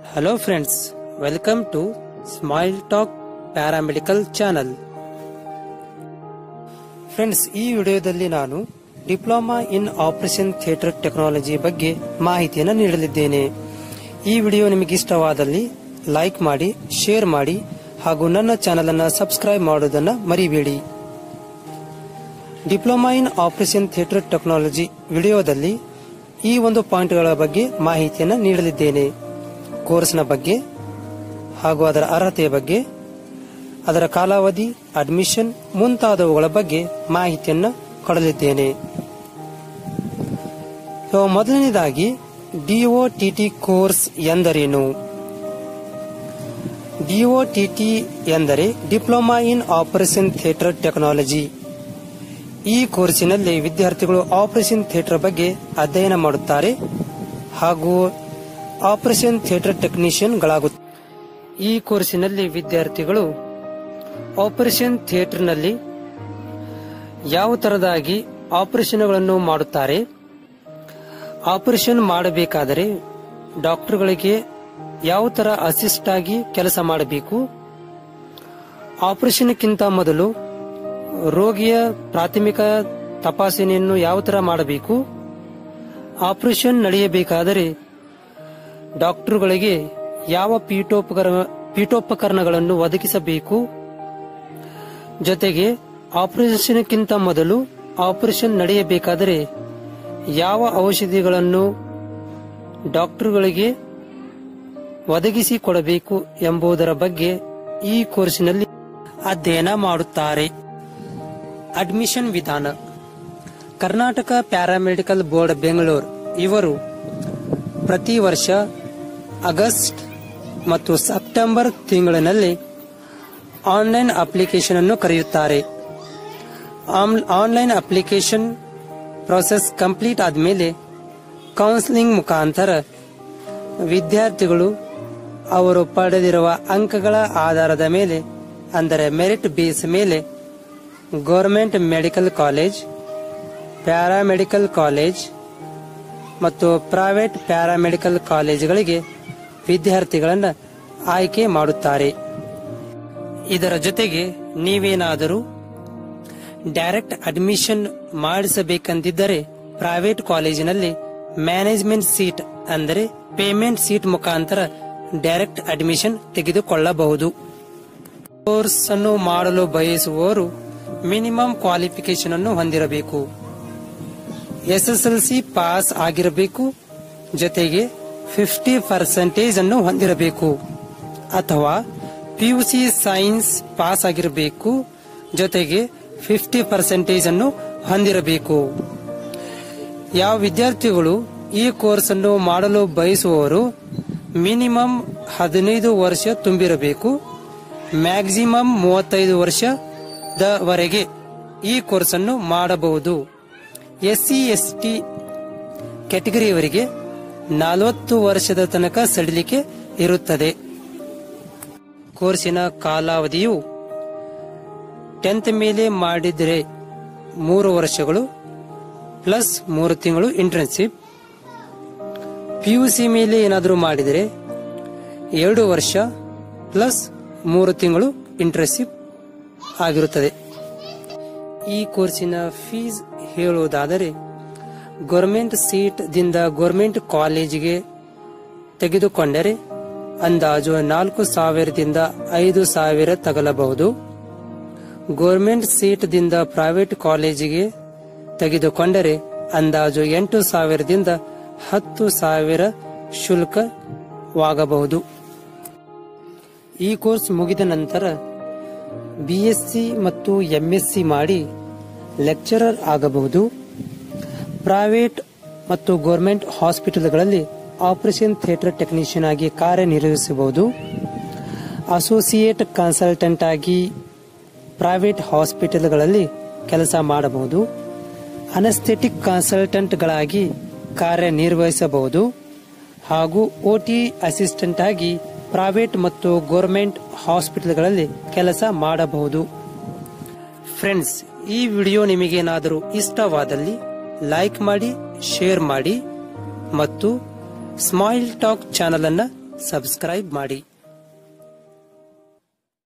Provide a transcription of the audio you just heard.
hello friends welcome to Smile Talk paramedical channel friends ಈ ವಿಡಿಯೋದಲ್ಲಿ ನಾನು diploma in operation theatre technology ಬಗ್ಗೆ ಮಾಹಿತಿಯನ್ನು ನೀಡಲಿದ್ದೇನೆ ಈ ವಿಡಿಯೋ ನಿಮಗೆ ಇಷ್ಟವಾದಲ್ಲಿ ಲೈಕ್ ಮಾಡಿ ಶೇರ್ ಮಾಡಿ ಹಾಗೂ ನನ್ನ ಚಾನಲ್ ಅನ್ನು ಸಬ್ಸ್ಕ್ರೈಬ್ ಮಾಡೋದನ್ನು ಮರಿಬೇಡಿ diploma in operation theatre technology ವಿಡಿಯೋದಲ್ಲಿ ಈ ಒಂದು ಪಾಯಿಂಟ್ಗಳ ಬಗ್ಗೆ ಮಾಹಿತಿಯನ್ನು ನೀಡಲಿದ್ದೇನೆ ಕೋರ್ಸ್ನ ಬಗ್ಗೆ ಹಾಗೂ ಅದರ ಅರ್ಹತೆಯ ಬಗ್ಗೆ ಅದರ ಕಾಲಾವಧಿ ಅಡ್ಮಿಷನ್ ಮುಂತಾದವುಗಳ ಬಗ್ಗೆ ಮಾಹಿತಿಯನ್ನು ಕೊಡಲಿದ್ದೇನೆ ಸೊ ಮೊದಲನೇದಾಗಿ ಡಿಒಟಿಟಿ ಕೋರ್ಸ್ ಎಂದರೇನು ಡಿಒಟಿಟಿ ಎಂದರೆ diploma in operation theatre technology ಈ ಕೋರ್ಸಿನಲ್ಲಿ ವಿದ್ಯಾರ್ಥಿಗಳು ಆಪರೇಷನ್ ಥಿಯೇಟರ್ ಬಗ್ಗೆ ಅಧ್ಯಯನ ಮಾಡುತ್ತಾರೆ ಹಾಗೂ ಆಪರೇಷನ್ ಥಿಯೇಟರ್ ಟೆಕ್ನಿಷಿಯನ್ಗಳಾಗುತ್ತಾರೆ ಈ ಕೋರ್ಸಿನಲ್ಲಿ ವಿದ್ಯಾರ್ಥಿಗಳು ಆಪರೇಷನ್ ಥಿಯೇಟರ್ನಲ್ಲಿ ಯಾವ ತರದಾಗಿ ಆಪರೇಷನ್ಗಳನ್ನು ಮಾಡುತ್ತಾರೆ ಆಪರೇಷನ್ ಮಾಡಬೇಕಾದರೆ ಡಾಕ್ಟರ್ಗಳಿಗೆ ಯಾವ ತರ ಅಸಿಸ್ಟ್ ಆಗಿ ಕೆಲಸ ಮಾಡಬೇಕು ಆಪರೇಷನ್ಕ್ಕಿಂತ ಮೊದಲು ರೋಗಿಯ ಪ್ರಾಥಮಿಕ ತಪಾಸಣೆಯನ್ನು ಯಾವ ತರ ಮಾಡಬೇಕು ಆಪರೇಷನ್ ನಡೆಯಬೇಕಾದರೆ ಡಾಕ್ಟರ್ಗಳಿಗೆ ಯಾವ ಪೀಠೋಪಕರಣ ಪೀಠೋಪಕರಣಗಳನ್ನು ಒದಗಿಸಬೇಕು ಜೊತೆಗೆ ಆಪರೇಷನ್ಕ್ಕಿಂತ ಮೊದಲು ಆಪರೇಷನ್ ನಡೆಯಬೇಕಾದರೆ ಯಾವ ಔಷಧಿಗಳನ್ನು ಡಾಕ್ಟರ್ಗಳಿಗೆ ಒದಗಿಸಿ ಕೊಡಬೇಕು ಎಂಬುದರ ಬಗ್ಗೆ ಈ ಕೋರ್ಸಿನಲ್ಲಿ ಅಧ್ಯಯನ ಮಾಡುತ್ತಾರೆ ಅಡ್ಮಿಷನ್ ವಿಧಾನ ಕರ್ನಾಟಕ ಪ್ಯಾರಾಮೆಡಿಕಲ್ ಬೋರ್ಡ್ ಬೆಂಗಳೂರು ಇವರು ಪ್ರತಿ ವರ್ಷ ಆಗಸ್ಟ್ ಮತ್ತು ಸೆಪ್ಟೆಂಬರ್ ತಿಂಗಳಿನಲ್ಲಿ ಆನ್ಲೈನ್ ಅಪ್ಲಿಕೇಶನ್ ಅನ್ನು ಕರೆಯುತ್ತಾರೆ ಆನ್ಲೈನ್ ಅಪ್ಲಿಕೇಶನ್ ಪ್ರೊಸೆಸ್ ಕಂಪ್ಲೀಟ್ ಆದಮೇಲೆ ಕೌನ್ಸಿಲಿಂಗ್ ಮುಖಾಂತರ ವಿದ್ಯಾರ್ಥಿಗಳು ಅವರು ಪಡೆದಿರುವ ಅಂಕಗಳ ಆಧಾರದ ಮೇಲೆ ಅಂದರೆ ಮೆರಿಟ್ ಬೇಸ್ ಮೇಲೆ government medical college paramedical college ಮತ್ತು ಪ್ರೈವೇಟ್ ಪ್ಯಾರಾಮೆಡಿಕಲ್ ಕಾಲೇಜುಗಳಿಗೆ ವಿದ್ಯಾರ್ಥಿಗಳನ್ನು ಆಯ್ಕೆ ಮಾಡುತ್ತಾರೆ ಇದರ ಜೊತೆಗೆ ನೀವೇನಾದರೂ ಡೈರೆಕ್ಟ್ ಅಡ್ಮಿಷನ್ ಮಾಡಿಸಬೇಕೆಂದಿದ್ದರೆ ಪ್ರೈವೇಟ್ ಕಾಲೇಜಿನಲ್ಲಿ ಮ್ಯಾನೇಜ್ಮೆಂಟ್ ಸೀಟ್ ಅಂದರೆ ಪೇಮೆಂಟ್ ಸೀಟ್ ಮುಖಾಂತರ ಡೈರೆಕ್ಟ್ ಅಡ್ಮಿಷನ್ ತೆಗೆದುಕೊಳ್ಳಬಹುದು ಕೋರ್ಸ್ ಅನ್ನು ಮಾಡಲು ಬಯಸುವವರು ಮಿನಿಮಮ್ ಕ್ವಾಲಿಫಿಕೇಶನ್ ಅನ್ನು ಹೊಂದಿರಬೇಕು ಎಸ್ಎಸ್ಎಲ್ಸಿ ಪಾಸ್ ಆಗಿರಬೇಕು ಜೊತೆಗೆ ಫಿಫ್ಟಿ ಪರ್ಸೆಂಟೇಜ್ ಅನ್ನು ಹೊಂದಿರಬೇಕು ಅಥವಾ ಪಿಯುಸಿ ಸೈನ್ಸ್ ಪಾಸ್ ಆಗಿರಬೇಕು ಜೊತೆಗೆ ಫಿಫ್ಟಿ ಪರ್ಸೆಂಟೇಜ್ ಅನ್ನು ಹೊಂದಿರಬೇಕು ಯಾವ ವಿದ್ಯಾರ್ಥಿಗಳು ಈ ಕೋರ್ಸ್ ಅನ್ನು ಮಾಡಲು ಬಯಸುವವರು ಮಿನಿಮಮ್ ಹದಿನೈದು ವರ್ಷ ತುಂಬಿರಬೇಕು ಮ್ಯಾಕ್ಸಿಮಮ್ ಮೂವತ್ತೈದು ವರ್ಷದವರೆಗೆ ಈ ಕೋರ್ಸ್ ಅನ್ನು ಮಾಡಬಹುದು ಎಸ್ಸಿ ಎಸ್ ಟಿ ಕ್ಯಾಟಗರಿಯವರಿಗೆ ನಲವತ್ತು ವರ್ಷದ ತನಕ ಸಡಿಲಿಕೆ ಇರುತ್ತದೆ ಕೋರ್ಸಿನ ಕಾಲಾವಧಿಯು ಟೆಂತ್ ಮೇಲೆ ಮಾಡಿದರೆ ಮೂರು ವರ್ಷಗಳು ಪ್ಲಸ್ ಮೂರು ತಿಂಗಳು ಇಂಟರ್ನ್ಶಿಪ್ ಪಿಯುಸಿ ಮೇಲೆ ಏನಾದರೂ ಮಾಡಿದರೆ ಎರಡು ವರ್ಷ ಪ್ಲಸ್ ಮೂರು ತಿಂಗಳು ಇಂಟರ್ನ್ಶಿಪ್ ಆಗಿರುತ್ತದೆ ಈ ಕೋರ್ಸಿನ ಫೀಸ್ ಹೇಳುವುದಾದರೆ ಗೌರ್ಮೆಂಟ್ ಸೀಟ್ ದಿಂದ ಗೌರ್ಮೆಂಟ್ ಕಾಲೇಜಿಗೆ ತೆಗೆದುಕೊಂಡರೆ ಅಂದಾಜು ನಾಲ್ಕು ಸಾವಿರದಿಂದ ಐದು ಸಾವಿರ ತಗಲಬಹುದು ಗೌರ್ಮೆಂಟ್ ಸೀಟ್ ದಿಂದ ಪ್ರೈವೇಟ್ ಕಾಲೇಜಿಗೆ ತೆಗೆದುಕೊಂಡರೆ ಅಂದಾಜು ಎಂಟು ಸಾವಿರದಿಂದ ಹತ್ತು ಸಾವಿರ ಶುಲ್ಕವಾಗಬಹುದು ಈ ಕೋರ್ಸ್ ಮುಗಿದ ನಂತರ ಬಿಎಸ್ಸಿ ಮತ್ತು ಎಂಎಸ್ಸಿ ಮಾಡಿ ಲೆಕ್ಚರರ್ ಆಗಬಹುದು ಪ್ರೈವೇಟ್ ಮತ್ತು ಗೌರ್ಮೆಂಟ್ ಹಾಸ್ಪಿಟಲ್ಗಳಲ್ಲಿ ಆಪರೇಷನ್ ಥಿಯೇಟರ್ ಟೆಕ್ನಿಷಿಯನ್ ಆಗಿ ಕಾರ್ಯನಿರ್ವಹಿಸಬಹುದು ಅಸೋಸಿಯೇಟ್ ಕನ್ಸಲ್ಟೆಂಟ್ ಆಗಿ ಪ್ರೈವೇಟ್ ಹಾಸ್ಪಿಟಲ್ಗಳಲ್ಲಿ ಕೆಲಸ ಮಾಡಬಹುದು ಅನಸ್ಥೆಟಿಕ್ ಕನ್ಸಲ್ಟೆಂಟ್ಗಳಾಗಿ ಕಾರ್ಯನಿರ್ವಹಿಸಬಹುದು ಹಾಗೂ ಓಟಿ ಅಸಿಸ್ಟೆಂಟ್ ಆಗಿ ಪ್ರೈವೇಟ್ ಮತ್ತು ಗೌರ್ಮೆಂಟ್ ಹಾಸ್ಪಿಟಲ್ಗಳಲ್ಲಿ ಕೆಲಸ ಮಾಡಬಹುದು ಫ್ರೆಂಡ್ಸ್ ಈ ವಿಡಿಯೋ ನಿಮಗೇನಾದರೂ ಇಷ್ಟವಾದಲ್ಲಿ ಲೈಕ್ ಮಾಡಿ ಶೇರ್ ಮಾಡಿ ಮತ್ತು ಸ್ಮೈಲ್ ಟಾಕ್ ಚಾನಲ್ ಅನ್ನ ಸಬ್ಸ್ಕ್ರೈಬ್ ಮಾಡಿ